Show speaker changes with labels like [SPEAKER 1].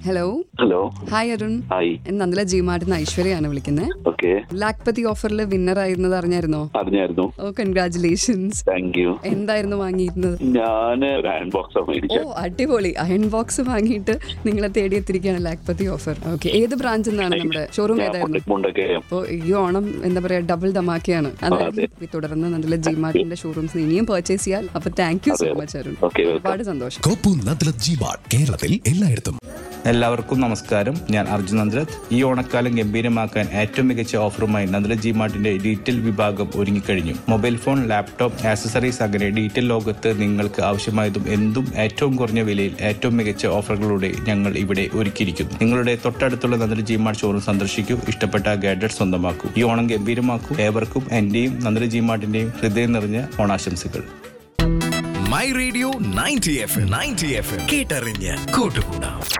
[SPEAKER 1] hello
[SPEAKER 2] hello
[SPEAKER 1] hi Arun
[SPEAKER 2] hi
[SPEAKER 1] നന്ദല ജിമാർട്ടിന്ന് ഐശ്വര്യയാണ് വിളിക്കുന്നത്
[SPEAKER 2] ഓക്കെ
[SPEAKER 1] ലാക്പതി ഓഫറിൽ വിന്നർ ആയിരുന്നത് അറിഞ്ഞായിരുന്നോ
[SPEAKER 2] അറിഞ്ഞായിരുന്നു
[SPEAKER 1] ഓ കൺഗ്രാചുലേഷൻസ്
[SPEAKER 2] താങ്ക് യു
[SPEAKER 1] എന്തായിരുന്നു വാങ്ങിയിരുന്നത്
[SPEAKER 2] ഞാന് ഒരു ഹാൻഡ് ബോക്സ്
[SPEAKER 1] ഓ
[SPEAKER 2] മേടിച്ച
[SPEAKER 1] അടിപൊളി അയൺ ബോക്സ് വാങ്ങിയിട്ട് നിങ്ങളെ തേടിയെത്തിരിക്കുകയാണ് ലാക്പതി ഓഫർ ഓക്കെ ഏത് ബ്രാഞ്ചിൽ നിന്നാണ് നമ്മുടെ ഷോറൂം ഏതായിരുന്നു
[SPEAKER 2] മുണ്ടൊക്കെ
[SPEAKER 1] അപ്പോൾ ഈ ഓണം എന്താ പറയാ ഡബിൾ ധമാക്കിയാണ് അതായത് ഈ തുടർന്ന് നല്ല ജിമാർട്ടിന്റെ ഷോറൂംസ് ഇനിയും പർച്ചേസ് ചെയ്യാൽ അപ്പൊ thank you so much Arun
[SPEAKER 2] okay
[SPEAKER 1] ഒരുപാട് സന്തോഷം
[SPEAKER 3] കോപ്പു നദ്ലത് ജി മാർട്ട് കേരളത്തിൽ എല്ലായിടത്തും
[SPEAKER 4] എല്ലാവർക്കും നമസ്കാരം ഞാൻ അർജുൻ നന്ദ്രത് ഈ ഓണക്കാലം ഗംഭീരമാക്കാൻ ഏറ്റവും മികച്ച ഓഫറുമായി നന്ദ്ര ജി മാർട്ടിന്റെ ഡീറ്റെയിൽ വിഭാഗം ഒരുങ്ങിക്കഴിഞ്ഞു മൊബൈൽ ഫോൺ ലാപ്ടോപ്പ് ആക്സസറീസ് അങ്ങനെ ഡീറ്റെയിൽ ലോകത്ത് നിങ്ങൾക്ക് ആവശ്യമായതും എന്തും ഏറ്റവും കുറഞ്ഞ വിലയിൽ ഏറ്റവും മികച്ച ഓഫറുകളോടെ ഞങ്ങൾ ഇവിടെ ഒരുക്കിയിരിക്കുന്നു നിങ്ങളുടെ തൊട്ടടുത്തുള്ള നന്ദ്ര ജി മാർട്ട് ഷോറൂം സന്ദർശിക്കൂ ഇഷ്ടപ്പെട്ട ഗാഡ്ജറ്റ് സ്വന്തമാക്കൂ ഈ ഓണം ഗംഭീരമാക്കൂ ഏവർക്കും എന്റെയും നന്ദ്ര ജി മാർട്ടിന്റെയും ഹൃദയം നിറഞ്ഞ ഓണാശംസകൾ
[SPEAKER 3] my radio ninety F ninety F കേട്ടറിഞ്ഞ് കൂട്ടുകൂടാം